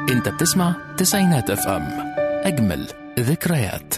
انت بتسمع تسعينات اف ام اجمل ذكريات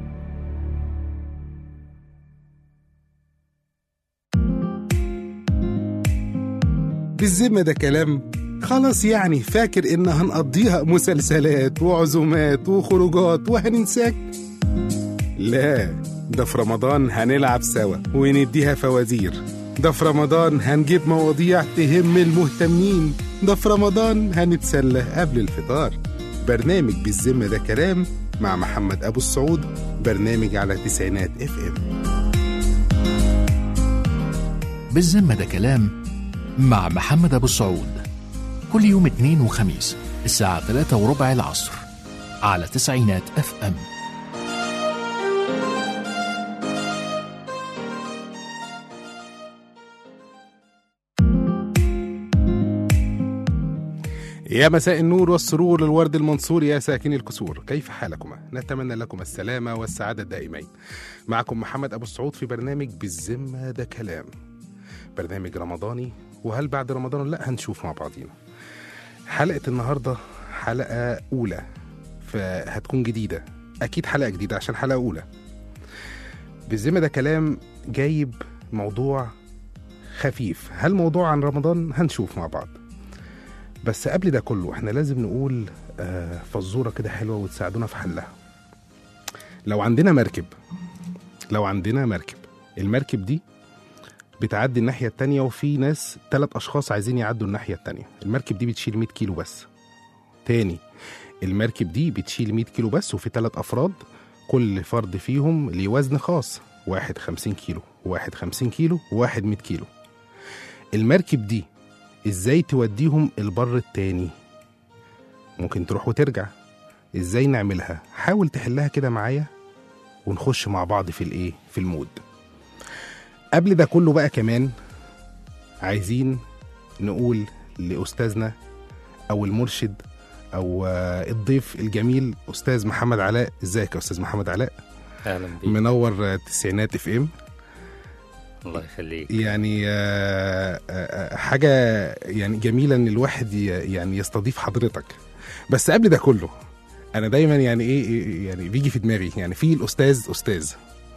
بالذمة ده كلام خلاص يعني فاكر إن هنقضيها مسلسلات وعزومات وخروجات وهننساك لا ده في رمضان هنلعب سوا ونديها فوازير ده في رمضان هنجيب مواضيع تهم المهتمين ده في رمضان هنتسلى قبل الفطار برنامج بالذمة ده كلام مع محمد أبو السعود برنامج على تسعينات اف ام بالذمة ده كلام مع محمد أبو السعود كل يوم اثنين وخميس الساعة 3 وربع العصر على تسعينات اف ام يا مساء النور والسرور للورد المنصور يا ساكني الكسور كيف حالكما نتمنى لكم السلامة والسعادة الدائمين معكم محمد أبو السعود في برنامج بالذمة ده كلام برنامج رمضاني وهل بعد رمضان لا هنشوف مع بعضينا حلقة النهاردة حلقة أولى فهتكون جديدة أكيد حلقة جديدة عشان حلقة أولى بالذمة ده كلام جايب موضوع خفيف هل موضوع عن رمضان هنشوف مع بعض بس قبل ده كله احنا لازم نقول آه، فزوره كده حلوه وتساعدونا في حلها لو عندنا مركب لو عندنا مركب المركب دي بتعدي الناحيه التانية وفي ناس ثلاث اشخاص عايزين يعدوا الناحيه التانية المركب دي بتشيل 100 كيلو بس تاني المركب دي بتشيل 100 كيلو بس وفي ثلاث افراد كل فرد فيهم ليه وزن خاص واحد 50 كيلو واحد 50 كيلو وواحد 100 كيلو المركب دي ازاي توديهم البر التاني ممكن تروح وترجع ازاي نعملها حاول تحلها كده معايا ونخش مع بعض في الايه في المود قبل ده كله بقى كمان عايزين نقول لاستاذنا او المرشد او آه، الضيف الجميل استاذ محمد علاء ازيك يا استاذ محمد علاء اهلا بيك منور آه، تسعينات اف ام الله يخليك يعني آه، آه، حاجة يعني جميلة إن الواحد ي- يعني يستضيف حضرتك بس قبل ده كله أنا دايما يعني إيه إيه- يعني بيجي في دماغي يعني في الأستاذ أستاذ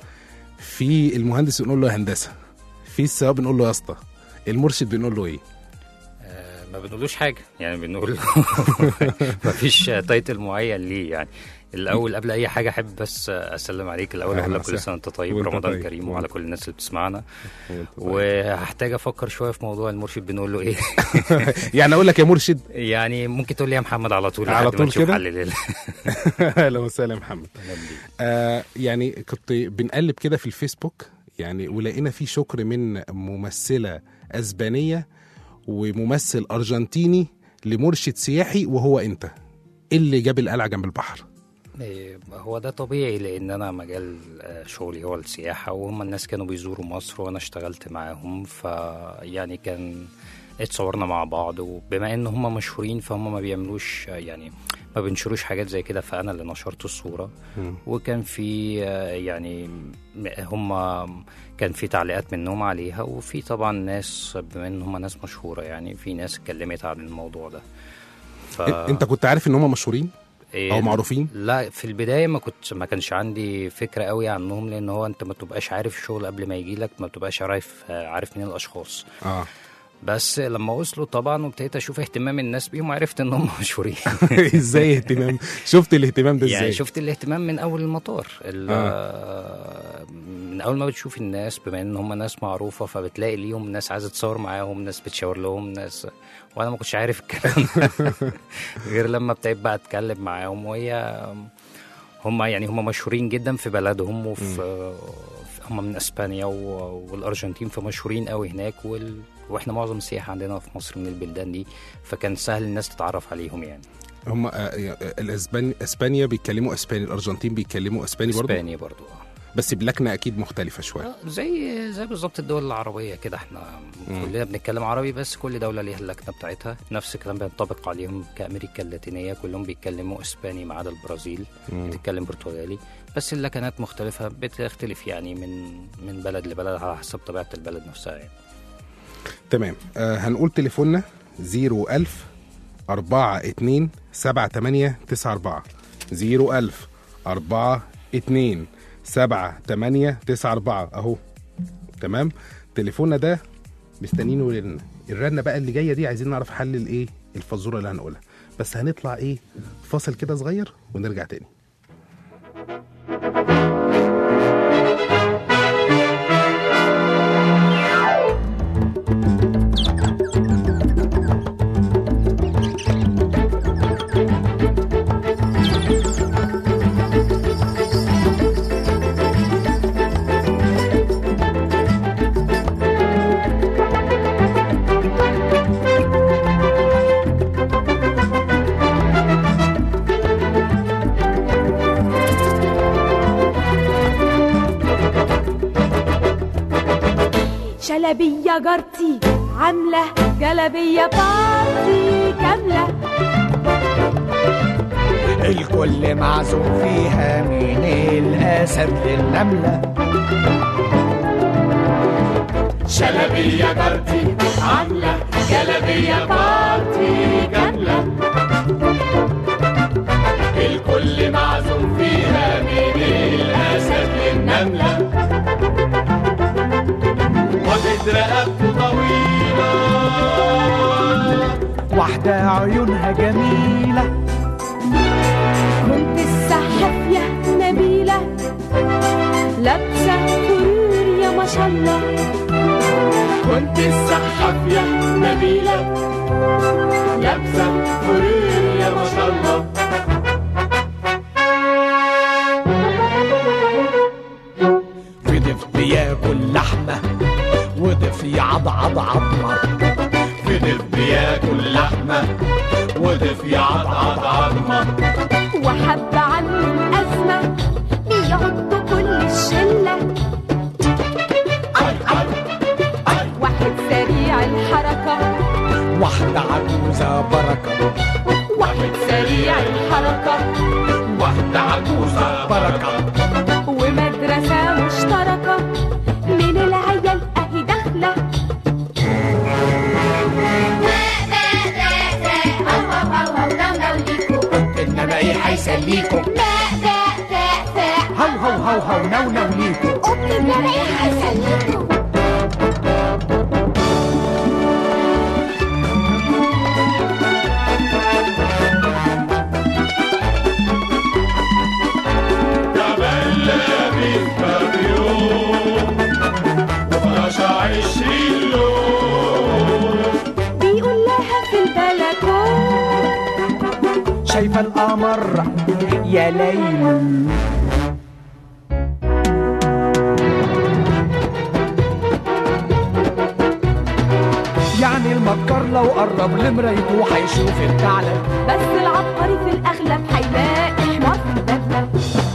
في المهندس بنقول له هندسة في السواق بنقول له يا اسطى المرشد بنقول له إيه آه ما بنقولوش حاجه يعني بنقول له ما فيش تايتل معين ليه يعني الاول قبل اي حاجه احب بس اسلم عليك الاول أهلا اقول لك وسهلا. كل سنه وانت طيب وأنت رمضان طيب. كريم وأنت وعلى كل الناس اللي بتسمعنا طيب. وهحتاج افكر شويه في موضوع المرشد بنقول له ايه يعني أقول لك يا مرشد يعني ممكن تقول لي يا محمد على طول على لحد ما طول نشوف كده؟ حل لل- أهلا وسهلا يا محمد أهلا بيك. آه يعني كنت بنقلب كده في الفيسبوك يعني ولقينا في شكر من ممثلة أسبانية وممثل أرجنتيني لمرشد سياحي وهو أنت إيه اللي جاب القلعة جنب البحر إيه، هو ده طبيعي لان انا مجال آه، شغلي هو السياحه وهم الناس كانوا بيزوروا مصر وانا اشتغلت معاهم فيعني كان اتصورنا مع بعض وبما ان هم مشهورين فهم ما بيعملوش آه، يعني ما بينشروش حاجات زي كده فانا اللي نشرت الصوره وكان في آه، يعني م- هم كان في تعليقات منهم عليها وفي طبعا ناس بما ان هم ناس مشهوره يعني في ناس اتكلمت عن الموضوع ده ف... أنت كنت عارف إن هم مشهورين إيه، أو معروفين لا في البدايه ما كنت ما كانش عندي فكره قوي عنهم لان هو انت ما تبقاش عارف الشغل قبل ما يجي لك ما بتبقاش عارف عارف مين الاشخاص آه بس لما وصلوا طبعا وابتديت اشوف اهتمام الناس بيهم عرفت ان هم مشهورين إزاي اهتمام شفت الاهتمام ده إزاي يعني شفت الاهتمام من اول المطار ال- من اول ما بتشوف الناس بما ان هم ناس معروفه فبتلاقي ليهم ناس عايزه تصور معاهم ناس بتشاور لهم ناس وانا ما كنتش عارف الكلام ده غير لما ابتديت بقى اتكلم معاهم وهي هم يعني هم مشهورين جدا في بلدهم وفي هم من اسبانيا و- والارجنتين فمشهورين قوي هناك وال... واحنا معظم السياحه عندنا في مصر من البلدان دي فكان سهل الناس تتعرف عليهم يعني هم آه، آه، الاسباني اسبانيا بيتكلموا اسباني الارجنتين بيتكلموا اسباني برضه اسباني برضو آه. بس بلكنه اكيد مختلفه شويه آه، زي زي بالظبط الدول العربيه كده احنا كلنا بنتكلم عربي بس كل دوله ليها اللكنه بتاعتها نفس الكلام بينطبق عليهم كامريكا اللاتينيه كلهم بيتكلموا اسباني ما عدا البرازيل بتتكلم برتغالي بس اللكنات مختلفه بتختلف يعني من من بلد لبلد على حسب طبيعه البلد نفسها يعني تمام آه هنقول تليفوننا 01000 أربعة اتنين سبعة تمانية تسعة أربعة زيرو ألف أربعة اتنين سبعة تمانية تسعة أربعة أهو تمام تليفوننا ده مستنينه لنا الرنة بقى اللي جاية دي عايزين نعرف حل الإيه الفزورة اللي هنقولها بس هنطلع إيه فاصل كده صغير ونرجع تاني شلبية جارتي عاملة جلبية بارتي كاملة الكل معزوم فيها من الأسد للنملة شلبية جارتي عاملة جلبية بارتي كاملة الكل معزوم فيها من الأسد للنملة واخد رقبته طويلة واحدة عيونها جميلة كنت السحافية نبيلة لابسة فرور يا ما شاء الله كنت السحافية نبيلة لابسة فرير يا ما شاء الله في ضيف بياكل لحمة وضيف يعضعض عظمة في ضيف بياكل لحمة وضيف يعضعض عظمة وحب عنه الأزمة بيعضوا كل الشلة أي أي أي واحد سريع الحركة واحدة عجوزة بركة واحد سريع الحركة واحدة عجوزة بركة ومدرسة مشتركة من العيال أهي داخلة إنما إيه هيسليكم هو هو هو هو نو نو ليكم تعبان لابس بابيون وفراشة عشرين لون بيقول لها في البلكون شايفة القمر يا ليل يعني المكر لو قرب لمرايته هيشوف الثعلب بس العبقري في الأغلب هيلاقي حمار في البدلة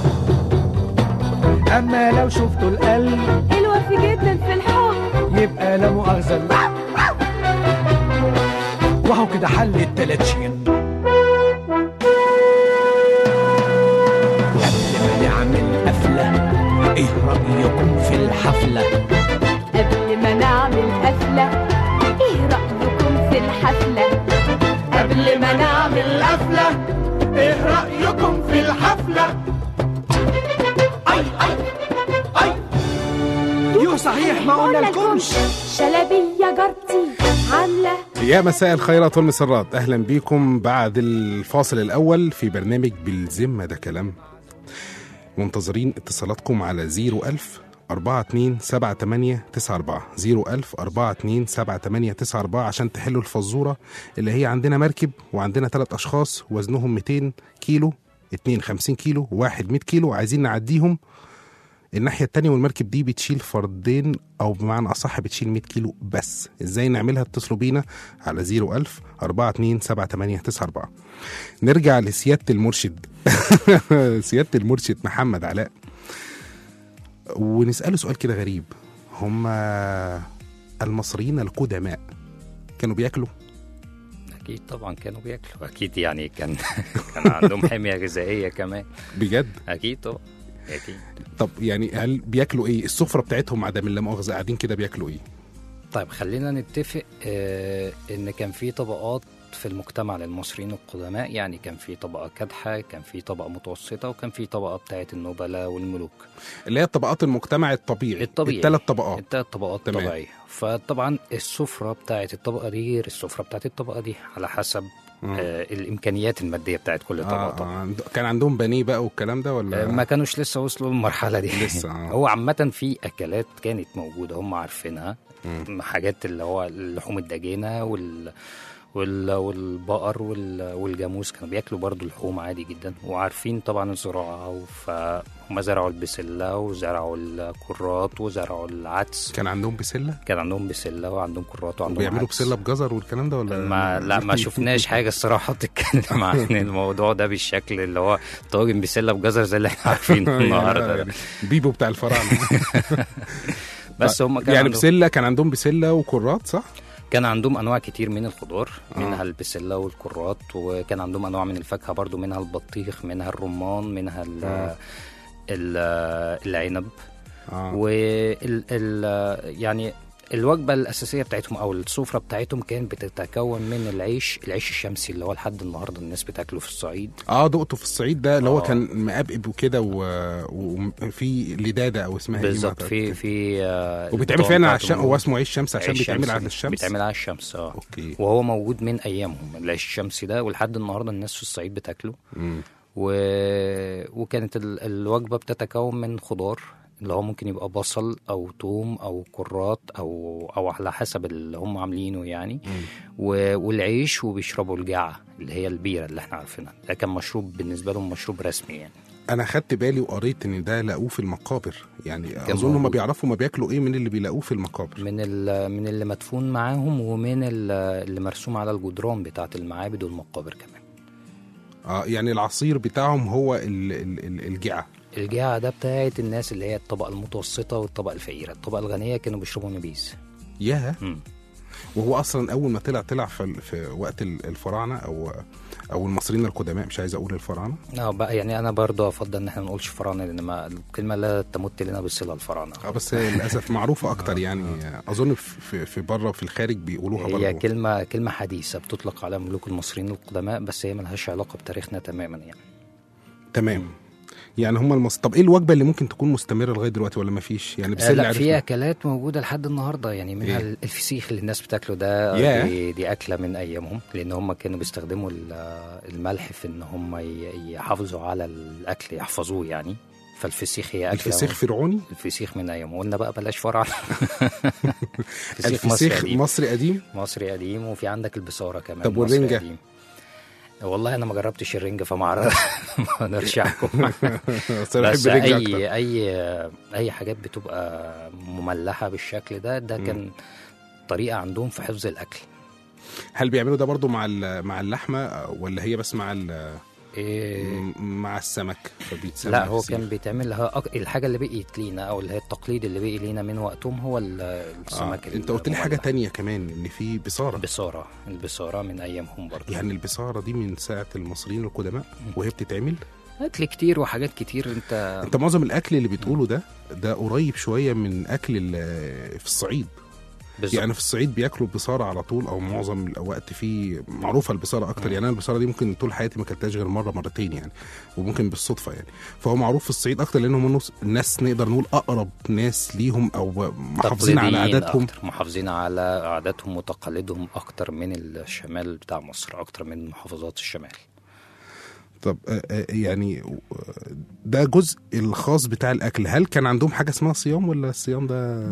اما لو شفتوا القلب الوفي جدا في الحب يبقى لا مؤاخذة وهو كده حل التلاتشين قبل ما نعمل قفلة ايه رأيكم في الحفلة قبل ما نعمل قفلة ايه رأيكم في الحفلة قبل ما نعمل قفلة ايه رأيكم في الحفلة اي اي اي يو صحيح ما قلنا لكمش شلبية جارتي عاملة يا مساء الخيرات والمسرات اهلا بيكم بعد الفاصل الاول في برنامج بالذمه ده كلام منتظرين اتصالاتكم على 01000 42 78 94 01000 42 78 94 عشان تحلوا الفزوره اللي هي عندنا مركب وعندنا ثلاث اشخاص وزنهم 200 كيلو 2 50 كيلو واحد 100 كيلو عايزين نعديهم الناحية التانية والمركب دي بتشيل فردين أو بمعنى أصح بتشيل 100 كيلو بس إزاي نعملها اتصلوا بينا على 01000 42 78 94 نرجع لسيادة المرشد سيادة المرشد محمد علاء ونسأله سؤال كده غريب هما المصريين القدماء كانوا بياكلوا اكيد طبعا كانوا بياكلوا اكيد يعني كان كان عندهم حميه غذائيه كمان بجد اكيد طبعا اكيد طب يعني هل بياكلوا ايه السفرة بتاعتهم عدم لا مؤاخذة قاعدين كده بياكلوا ايه طيب خلينا نتفق آه ان كان في طبقات في المجتمع للمصريين القدماء يعني كان في طبقه كادحه كان في طبقه متوسطه وكان في طبقه بتاعه النبلاء والملوك اللي هي طبقات المجتمع الطبيعي الطبيعي. الثلاث طبقات التلات طبقات تمام. طبيعيه فطبعا السفره بتاعه الطبقه دي غير السفره بتاعه الطبقه دي على حسب مم. آه الامكانيات الماديه بتاعه كل طبقه آه طبعا آه. عند- كان عندهم بانيه بقى والكلام ده ولا آه، ما كانوش لسه وصلوا للمرحله دي لسه، آه. هو عامه في اكلات كانت موجوده هم عارفينها مم. حاجات اللي هو اللحوم الدجينه وال وال والبقر وال والجاموس كانوا بياكلوا برضو لحوم عادي جدا وعارفين طبعا الزراعه فهم زرعوا البسله وزرعوا الكرات وزرعوا العدس كان عندهم بسله كان عندهم بسله وعندهم كرات وعندهم وبيعملوا عدس. بسله بجزر والكلام ده ولا ما لا ما شفناش حاجه الصراحه بتتكلم عن الموضوع ده بالشكل اللي هو طاجن بسله بجزر زي اللي احنا عارفينه النهارده ده. بيبو بتاع الفراعنه بس هم كان يعني عندهم بسله كان عندهم بسله وكرات صح؟ كان عندهم انواع كتير من الخضار آه. منها البسله والكرات وكان عندهم انواع من الفاكهه برضو منها البطيخ منها الرمان منها ال آه. ال- العنب اه وال ال يعني الوجبه الاساسيه بتاعتهم او السفره بتاعتهم كانت بتتكون من العيش العيش الشمسي اللي هو لحد النهارده الناس بتاكله في الصعيد اه دقته في الصعيد ده اللي هو آه. كان مقبقب وكده و- وفي لداده او اسمها ايه بالظبط في في آه، وبيتعمل البطاقة فعلا على بتاعته الشمس هو اسمه عيش شمس عشان عيش بيتعمل شمسي. على الشمس بيتعمل على الشمس اه اوكي وهو موجود من ايامهم العيش الشمسي ده ولحد النهارده الناس في الصعيد بتاكله مم. و... وكانت ال... الوجبه بتتكون من خضار اللي هو ممكن يبقى بصل او توم او كرات او او على حسب اللي هم عاملينه يعني و... والعيش وبيشربوا الجعه اللي هي البيره اللي احنا عارفينها ده كان مشروب بالنسبه لهم مشروب رسمي يعني انا خدت بالي وقريت ان ده لاقوه في المقابر يعني كان اظن هم موجود. بيعرفوا ما بياكلوا ايه من اللي بيلاقوه في المقابر من ال... من اللي مدفون معاهم ومن ال- اللي مرسوم على الجدران بتاعه المعابد والمقابر كمان اه يعني العصير بتاعهم هو ال- ال- ال- الجعه الجعه ده بتاعت الناس اللي هي الطبقه المتوسطه والطبقه الفقيره الطبقه الغنيه كانوا بيشربوا نبيذ ياه مم. وهو اصلا اول ما طلع طلع في, في وقت ال- الفراعنه او او المصريين القدماء مش عايز اقول الفراعنه اه بقى يعني انا برضه افضل ان احنا ما نقولش فراعنه لان ما الكلمه لا تمت لنا بالصله الفراعنه اه بس للاسف معروفه اكتر يعني اظن في- في في بره وفي الخارج بيقولوها هي برضه كلمه كلمه حديثه بتطلق على ملوك المصريين القدماء بس هي ملهاش علاقه بتاريخنا تماما يعني تمام يعني هم المص... طب ايه الوجبه اللي ممكن تكون مستمره لغايه دلوقتي ولا ما فيش يعني آه بسله لا في عرفنا اكلات موجوده لحد النهارده يعني منها إيه؟ الفسيخ اللي الناس بتاكله ده ياه. دي, دي اكله من ايامهم لان هم كانوا بيستخدموا ال- الملح في ان هم ي- يحافظوا على الاكل يحفظوه يعني فالفسيخ هي اكله الفسيخ فرعوني الفسيخ من ايام قلنا بقى بلاش فرع فسيخ مصري الفسيخ قديم مصري قديم مصري قديم وفي عندك البصاره كمان طب مصري والرنجة؟ قديم. والله انا ما جربتش الرنجه فما اعرف ما اقدرش احكم بس انا بس بحب الرنجة اكتر اي اي اي حاجات بتبقى مملحه بالشكل ده ده كان طريقه عندهم في حفظ الاكل هل بيعملوا ده برضو مع ال- مع اللحمه ولا هي بس مع ال- إيه م- مع السمك فبيتسمى لا هو فسيخ؟ كان بيتعمل لها أك... الحاجه اللي بقيت لينا او اللي هي التقليد اللي بقي لينا من وقتهم هو ال- آه. السمك انت قلت لي حاجه المملح. تانية كمان ان في بصاره البصاره البصاره من ايامهم برضه يعني البصاره دي من ساعه المصريين القدماء وهي بتتعمل اكل كتير وحاجات كتير انت انت معظم الاكل اللي بتقوله ده ده قريب شويه من اكل ال- في الصعيد بالظبط يعني في الصعيد بياكلوا البصاره على طول او معظم الوقت في معروفه البصاره اكتر مم. يعني انا البصاره دي ممكن طول حياتي ما اكلتهاش غير مره مرتين يعني وممكن بالصدفه يعني فهو معروف في الصعيد اكتر لان هم نص- الناس نقدر نقول اقرب ناس ليهم او محافظين على تقليديين عاداتهم أكتر. محافظين على عاداتهم وتقاليدهم اكتر من الشمال بتاع مصر اكتر من محافظات الشمال طب آه، آه، يعني آه، ده جزء الخاص بتاع الاكل هل كان عندهم حاجه اسمها صيام ولا الصيام ده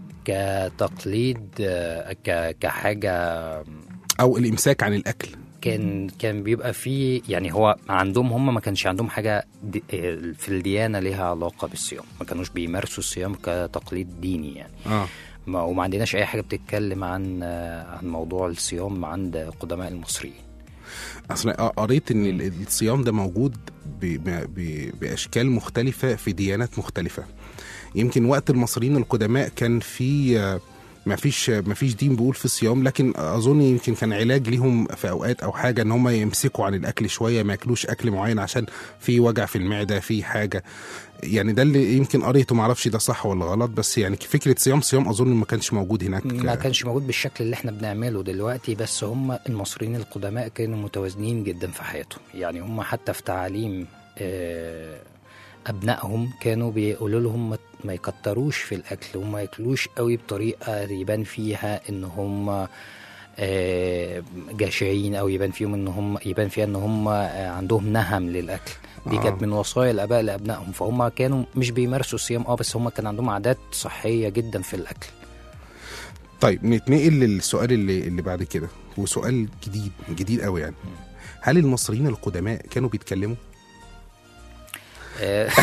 كتقليد آه، ك- كحاجه او الامساك عن الاكل كان كان بيبقى فيه يعني هو عندهم هم ما كانش عندهم حاجه دي في الديانه ليها علاقه بالصيام ما كانوش بيمارسوا الصيام كتقليد ديني يعني اه ما وما عندناش اي حاجه بتتكلم عن آه، عن موضوع الصيام عند قدماء المصريين اصل أنا قريت ان ال- الصيام ده موجود ب... ب... ب... باشكال مختلفه في ديانات مختلفه يمكن وقت المصريين القدماء كان في آه، ما فيش ما فيش دين بيقول في الصيام لكن اظن يمكن كان علاج ليهم في اوقات او حاجه ان هم يمسكوا عن الاكل شويه ما ياكلوش اكل معين عشان في وجع في المعده في حاجه يعني ده اللي يمكن قريته ما اعرفش ده صح ولا غلط بس يعني فكره صيام صيام اظن ما كانش موجود هناك ما كانش موجود بالشكل اللي احنا بنعمله دلوقتي بس هم المصريين القدماء كانوا متوازنين جدا في حياتهم يعني هم حتى في تعليم آه، ابنائهم كانوا بيقولوا لهم ما- ما يكتروش في الاكل وما ياكلوش قوي بطريقه يبان فيها ان هم آه، جشعين او يبان فيهم ان هم يبان فيها ان هم آه، عندهم نهم للاكل دي آه. كانت من وصايا الاباء لابنائهم فهم كانوا مش بيمارسوا الصيام اه بس هم كان عندهم عادات صحيه جدا في الاكل طيب نتنقل للسؤال اللي اللي بعد كده وسؤال جديد جديد قوي يعني هل المصريين القدماء كانوا بيتكلموا آه،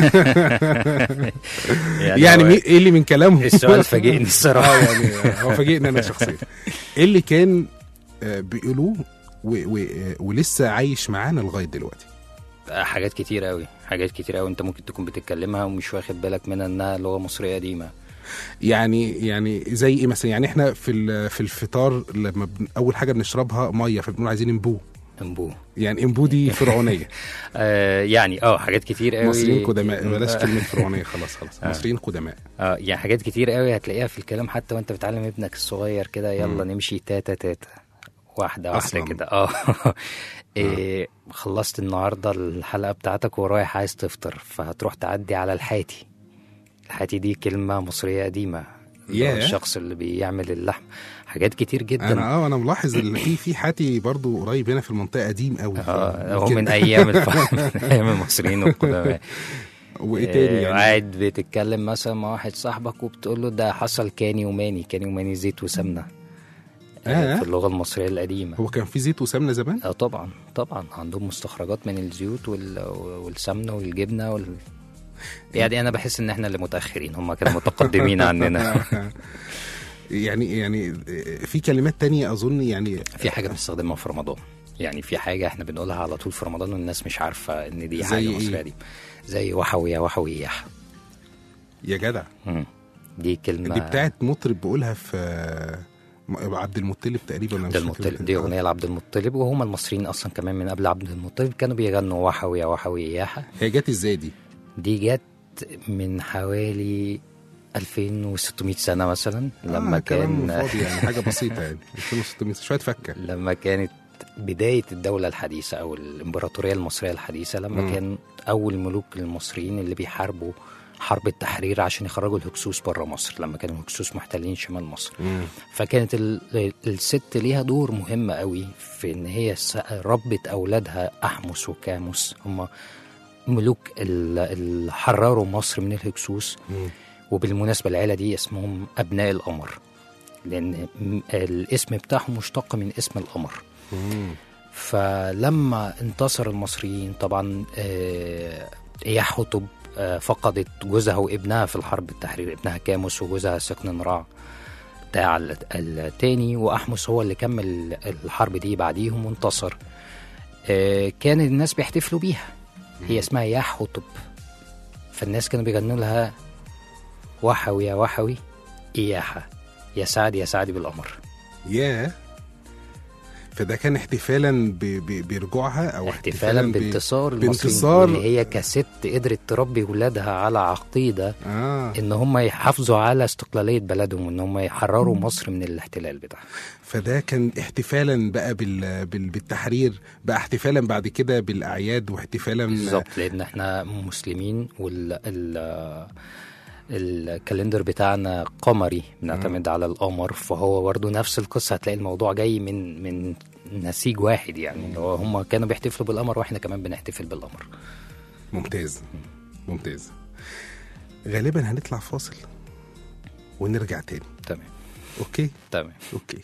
يعني هو مي- ايه اللي من كلامهم السؤال فاجئني الصراحه اه يعني هو فاجئني انا شخصيا ايه اللي كان آه، بيقولوه و- و- آه، ولسه عايش معانا لغايه دلوقتي حاجات كتير قوي حاجات كتير قوي انت ممكن تكون بتتكلمها ومش واخد بالك منها انها لغه مصريه قديمه يعني يعني زي ايه مثلا يعني احنا في ال- في الفطار لما بن اول حاجه بنشربها ميه فبنقول عايزين انبو انبو يعني انبو دي فرعونيه آه يعني اه حاجات كتير قوي مصريين قدماء بلاش آه، كلمه فرعونيه خلاص خلاص آه. مصريين قدماء اه يعني حاجات كتير قوي هتلاقيها في الكلام حتى وانت بتعلم ابنك الصغير كده يلا نمشي تاتا تاتا واحدة واحدة أصلاً. كده اه إيه خلصت النهاردة الحلقة بتاعتك ورايح عايز تفطر فهتروح تعدي على الحاتي الحاتي دي كلمة مصرية قديمة اللي هو ياه. الشخص اللي بيعمل اللحم حاجات كتير جدا انا اه انا ملاحظ ان في في حاتي برضو قريب هنا في المنطقه قديم قوي اه هو يمكن- من ايام الف... من ايام المصريين القدماء وايه تاني آه، يعني قاعد بتتكلم مثلا مع واحد صاحبك وبتقول له ده حصل كاني وماني كاني وماني زيت وسمنه آه. في اللغه المصريه القديمه هو كان في زيت وسمنه زمان اه طبعا طبعا عندهم مستخرجات من الزيوت وال... والسمن والجبنه وال... يعني انا بحس ان احنا اللي متاخرين هم كانوا متقدمين عننا يعني يعني في كلمات تانية اظن يعني في حاجه بنستخدمها في رمضان يعني في حاجه احنا بنقولها على طول في رمضان والناس مش عارفه ان دي زي حاجه إيه؟ مصريه قديمه زي وحوي يا وحوي ياح يا جدع مم. دي كلمه دي بتاعت مطرب بقولها في م- عبد المطلب تقريبا أنا مش عبد فاكر المطلب دي آه. اغنيه لعبد المطلب وهم المصريين اصلا كمان من قبل عبد المطلب كانوا بيغنوا وحوي يا وحوي ياحة هي جت ازاي دي؟ دي جت من حوالي 2600 سنه مثلا لما آه كلام كان فاضي يعني حاجه بسيطه يعني 2600 شويه فكه لما كانت بدايه الدوله الحديثه او الامبراطوريه المصريه الحديثه لما مم. كان اول ملوك المصريين اللي بيحاربوا حرب التحرير عشان يخرجوا الهكسوس بره مصر لما كانوا الهكسوس محتلين شمال مصر مم. فكانت ال- الست ليها دور مهم قوي في ان هي س- ربت اولادها احمس وكاموس هم ملوك ال- اللي حرروا مصر من الهكسوس مم. وبالمناسبه العيله دي اسمهم ابناء القمر لان م- الاسم بتاعهم مشتق من اسم القمر مم. فلما انتصر المصريين طبعا آه، يحتب آه، فقدت جوزها وابنها في الحرب التحرير ابنها كاموس وجوزها سكن رع بتاع ال- التاني وأحمس هو اللي كمل الحرب دي بعديهم وانتصر آه، كان الناس بيحتفلوا بيها هي اسمها يا حطب فالناس كانوا بيغنوا لها وحوي يا وحوي إياحة يا سعد يا سعد بالقمر ياه فده كان احتفالا ب... ب... برجوعها او احتفالا ب... بانتصار المصريين بانتصار- واللي هي كست قدرت تربي ولادها على عقيده اه ان هم يحافظوا على استقلاليه بلدهم وان هم يحرروا مصر من الاحتلال بتاعها فده كان احتفالا بقى بال... بال... بالتحرير بقى احتفالا بعد كده بالاعياد واحتفالا بالظبط لان احنا مسلمين وال ال الكالندر بتاعنا قمري بنعتمد على القمر فهو برضه نفس القصه هتلاقي الموضوع جاي من من نسيج واحد يعني اللي هو هم كانوا بيحتفلوا بالقمر واحنا كمان بنحتفل بالقمر ممتاز ممتاز غالبا هنطلع فاصل ونرجع تاني تمام اوكي تمام اوكي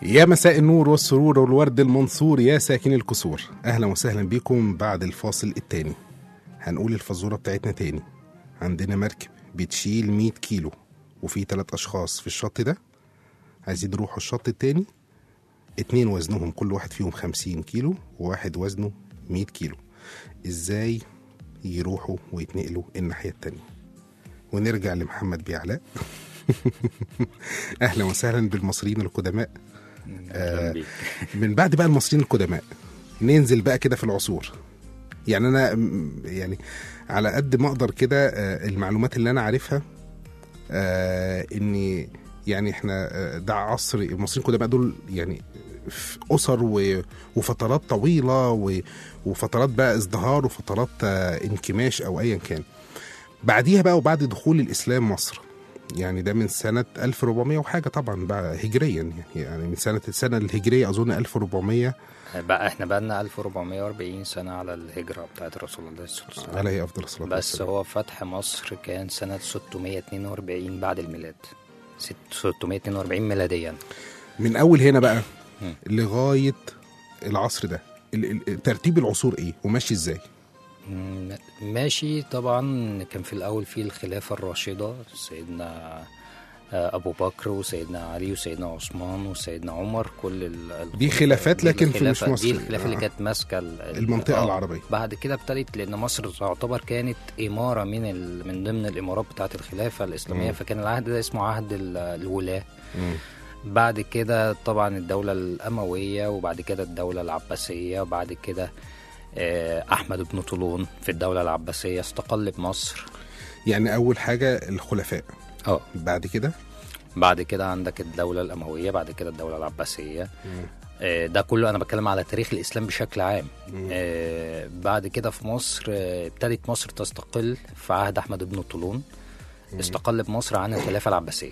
يا مساء النور والسرور والورد المنصور يا ساكني الكسور اهلا وسهلا بكم بعد الفاصل التاني هنقول الفزوره بتاعتنا تاني عندنا مركب بتشيل 100 كيلو وفي ثلاث اشخاص في الشط ده عايزين يروحوا الشط التاني اتنين وزنهم كل واحد فيهم 50 كيلو وواحد وزنه 100 كيلو ازاي يروحوا ويتنقلوا الناحيه التانيه ونرجع لمحمد بيعلاء اهلا وسهلا بالمصريين القدماء أهلاً بيك. من بعد بقى المصريين القدماء ننزل بقى كده في العصور يعني انا م- يعني على قد ما اقدر كده آه، المعلومات اللي انا عارفها آه، اني يعني احنا آه، ده عصر المصريين القدماء دول يعني في اسر و- وفترات طويله و- وفترات بقى ازدهار وفترات آه، انكماش او ايا كان بعديها بقى وبعد دخول الاسلام مصر يعني ده من سنة 1400 وحاجة طبعا بقى هجريا يعني, يعني من سنة السنة الهجرية أظن 1400 بقى احنا بقى لنا 1440 سنة على الهجرة بتاعت رسول الله صلى الله عليه وسلم عليه أفضل الصلاة بس والسلام هو فتح مصر كان سنة 642 بعد الميلاد ست- 642 ميلاديا من أول هنا بقى مم. لغاية العصر ده ال- ال- ترتيب العصور إيه وماشي إزاي مم، ماشي طبعا كان في الأول في الخلافة الراشدة سيدنا آه، أبو بكر وسيدنا علي وسيدنا عثمان وسيدنا عمر كل ال- ال- دي خلافات دي لكن في مش الخلافة- مصر. دي الخلافة اللي آه. كانت ماسكة ال- ال- المنطقة آه. العربية. بعد كده ابتدت لأن مصر تعتبر كانت إمارة من ال... من ضمن الإمارات بتاعت الخلافة الإسلامية مم. فكان العهد ده اسمه عهد ال- الولاة بعد كده طبعا الدولة الأموية وبعد كده الدولة العباسية وبعد كده آه، أحمد بن طولون في الدولة العباسية استقل بمصر يعني أول حاجة الخلفاء اه بعد كده بعد كده عندك الدولة الأموية بعد كده الدولة العباسية آه، ده كله أنا بتكلم على تاريخ الإسلام بشكل عام آه، بعد كده في مصر آه، ابتدت مصر تستقل في عهد أحمد بن طولون استقل بمصر عن الخلافة العباسية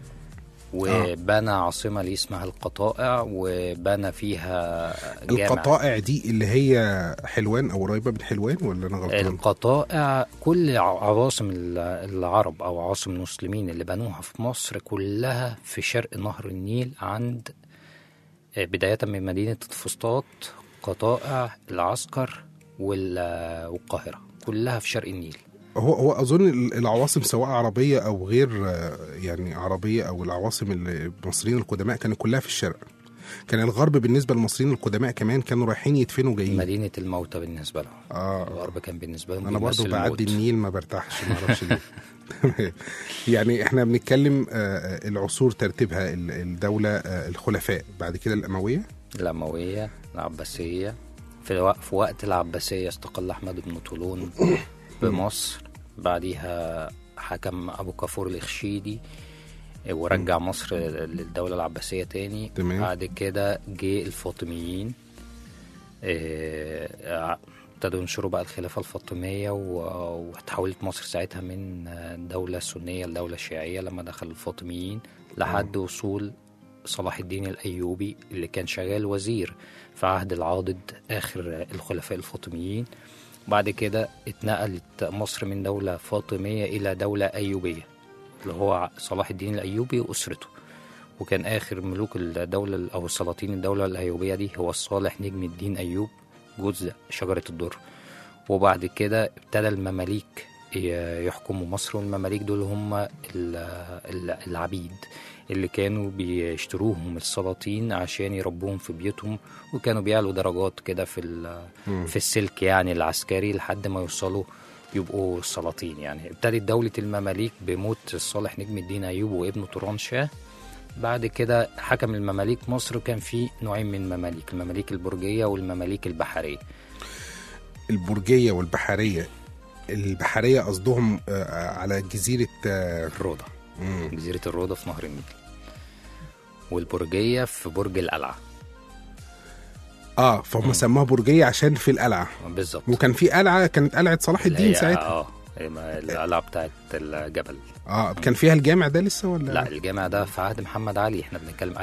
وبنى عاصمة ليه اسمها القطائع وبنى فيها جامع القطائع دي اللي هي حلوان أو قريبة من حلوان ولا أنا غلطان القطائع كل ع- عواصم ال- العرب او عواصم المسلمين اللي بنوها في مصر كلها في شرق نهر النيل عند آه، بداية من مدينة الفسطاط قطائع العسكر وال- والقاهرة كلها في شرق النيل هو هو اظن ال- العواصم سواء عربيه او غير آه، يعني عربيه او العواصم ال- المصريين القدماء كانت كلها في الشرق كان الغرب بالنسبه للمصريين القدماء كمان كانوا رايحين يدفنوا جايين مدينة الموتى بالنسبة لهم اه الغرب كان بالنسبة لهم انا برضو بيمثل بعدي الموت. النيل ما برتاحش ما اعرفش ليه يعني احنا بنتكلم آه، آه، العصور ترتيبها ال- الدوله آه، الخلفاء بعد كده الامويه الأموية العباسية في, وق- في وقت العباسية استقل أحمد بن طولون بمصر بعديها حكم أبو كافور الإخشيدي ورجع مصر للدولة العباسية تاني تمام. بعد كده جه الفاطميين آه، ابتدوا ينشروا بقى الخلافة الفاطمية و- وتحولت مصر ساعتها من دولة سنية لدولة شيعية لما دخل الفاطميين لحد وصول صلاح الدين الأيوبي اللي كان شغال وزير في عهد العاضد آخر الخلفاء الفاطميين بعد كده اتنقلت مصر من دولة فاطمية إلى دولة أيوبية اللي هو صلاح الدين الأيوبي وأسرته وكان آخر ملوك الدولة أو السلاطين الدولة الأيوبية دي هو الصالح نجم الدين أيوب جوز شجرة الدر وبعد كده ابتدى المماليك ي- يحكموا مصر والمماليك دول هم ال- ال- العبيد اللي كانوا بيشتروهم السلاطين عشان يربوهم في بيوتهم وكانوا بيعلوا درجات كده في ال- في السلك يعني العسكري لحد ما يوصلوا يبقوا سلاطين يعني ابتدت دولة المماليك بموت الصالح نجم الدين أيوب وابنه توران شاه بعد كده حكم المماليك مصر كان في نوعين من المماليك المماليك البرجية والمماليك البحرية البرجيه والبحريه البحريه قصدهم آه، على جزيره آه، الروضة مم. جزيرة الروضة في نهر النيل والبرجية في برج القلعة اه فهم سموها برجيه عشان في القلعه بالظبط وكان في قلعه كانت قلعه صلاح اللي الدين هي- ساعتها اه القلعة بتاعت الجبل اه كان فيها الجامع ده لسه ولا لا الجامع ده في عهد محمد علي احنا بنتكلم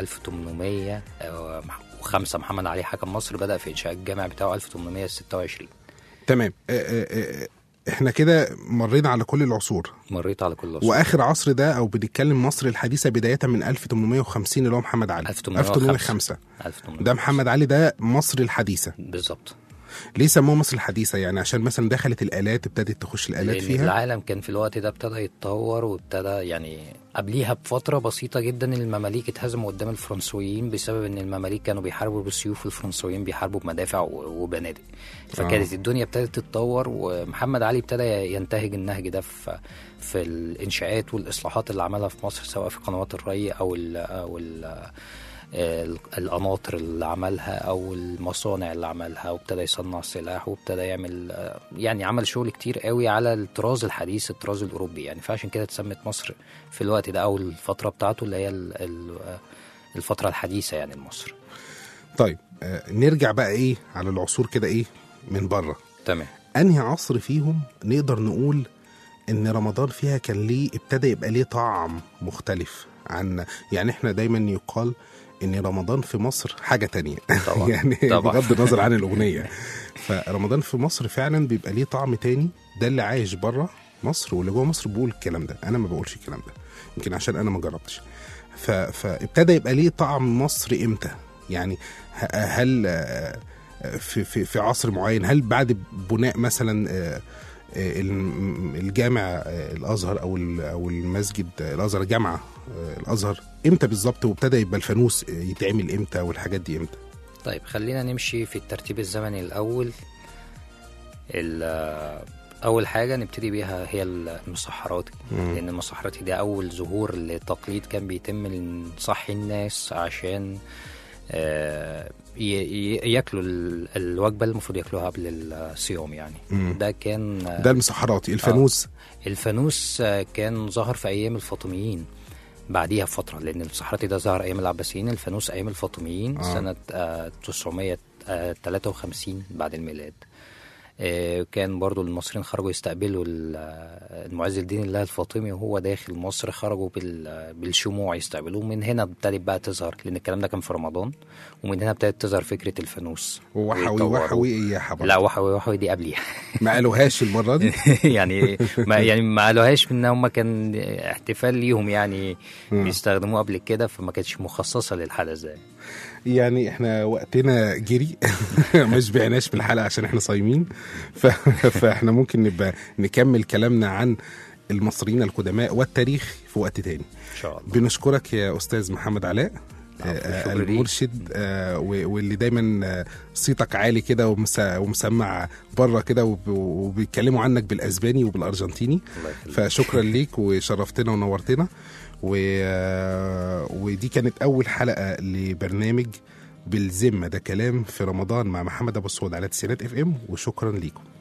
1805 محمد علي حكم مصر بدأ في إنشاء الجامع بتاعه 1826 تمام آه، آه، آه، احنا كده مرينا على كل العصور مريت على كل الأصول. واخر عصر ده او بنتكلم مصر الحديثه بدايه من 1850 اللي هو محمد علي 1805 1805 ده محمد علي ده مصر الحديثه بالظبط ليه سموه مصر الحديثه يعني عشان مثلا دخلت الالات ابتدت تخش الالات لأن فيها العالم كان في الوقت ده ابتدى يتطور وابتدى يعني قبليها بفترة بسيطة جدا المماليك اتهزموا قدام الفرنسويين بسبب ان المماليك كانوا بيحاربوا بالسيوف والفرنسويين بيحاربوا بمدافع و- وبنادق فكانت آه. الدنيا ابتدت تتطور ومحمد علي ابتدى ينتهج النهج ده في في الانشاءات والاصلاحات اللي عملها في مصر سواء في قنوات الري او ال او ال ال- القناطر اللي عملها او المصانع اللي عملها وابتدى يصنع سلاح وابتدى يعمل آه، يعني عمل شغل كتير قوي على الطراز الحديث الطراز الاوروبي يعني فعشان كده اتسمت مصر في الوقت ده او الفتره بتاعته اللي هي ال- ال- آه، الفتره الحديثه يعني لمصر طيب آه نرجع بقى ايه على العصور كده ايه من بره تمام انهي عصر فيهم نقدر نقول ان رمضان فيها كان ليه ابتدى يبقى ليه طعم مختلف عن يعني احنا دايما يقال ان رمضان في مصر حاجه تانية طبعا يعني طبعا. بغض النظر عن الاغنيه فرمضان في مصر فعلا بيبقى ليه طعم تاني ده اللي عايش بره مصر واللي جوه مصر بيقول الكلام ده انا ما بقولش الكلام ده يمكن عشان انا ما جربتش ف... فابتدى يبقى ليه طعم مصر امتى يعني ه- هل آه، في في في عصر معين هل بعد بناء مثلا آه، آه، الم- الجامع آه، الازهر او ال- او المسجد آه، الازهر جامعه آه، الازهر امتى بالظبط وابتدى يبقى الفانوس آه، يتعمل امتى والحاجات دي امتى طيب خلينا نمشي في الترتيب الزمني الأول ال- أول حاجة نبتدي بيها هي المسحراتي مم. لأن المسحراتي ده أول ظهور لتقليد كان بيتم لنصحي الناس عشان آه، ي- ي- ياكلوا ال- الوجبة اللي المفروض ياكلوها قبل الصيام يعني مم. ده كان ده المسحراتي الفانوس الفانوس آه، كان ظهر في ايام الفاطميين بعديها بفتره لان الصحراتي ده ظهر ايام العباسيين الفانوس ايام الفاطميين آه. آه. سنه آه، 953 بعد الميلاد آه، كان برضو المصريين خرجوا يستقبلوا ال- آه، المعز الدين الله الفاطمي وهو داخل مصر خرجوا بال- آه، بالشموع يستقبلوه من هنا ابتدت بقى تظهر لان الكلام ده كان في رمضان ومن هنا ابتدت تظهر فكره الفانوس ووحوي ويطوروا. وحوي ايه يا حبيبي لا وحوي وحوي دي قبليها ما قالوهاش المره دي يعني ما يعني ما قالوهاش ان هم كان احتفال ليهم يعني مم. بيستخدموه قبل كده فما كانتش مخصصه للحدث ده يعني احنا وقتنا جري مش بعناش بالحلقه عشان احنا صايمين ف... فاحنا ممكن نبقى نكمل كلامنا عن المصريين القدماء والتاريخ في وقت تاني ان شاء الله بنشكرك يا استاذ محمد علاء العفو، آه، الشكر ليك. المرشد آه، و- واللي دايما آه، صيتك عالي كده ومس- ومسمع بره كده وب- وبيتكلموا عنك بالاسباني وبالارجنتيني الله يخليك فشكرا ليك وشرفتنا ونورتنا و... آه، ودي كانت اول حلقه لبرنامج بالذمه ده كلام في رمضان مع محمد ابو السعود على تسعينات اف ام وشكرا ليكم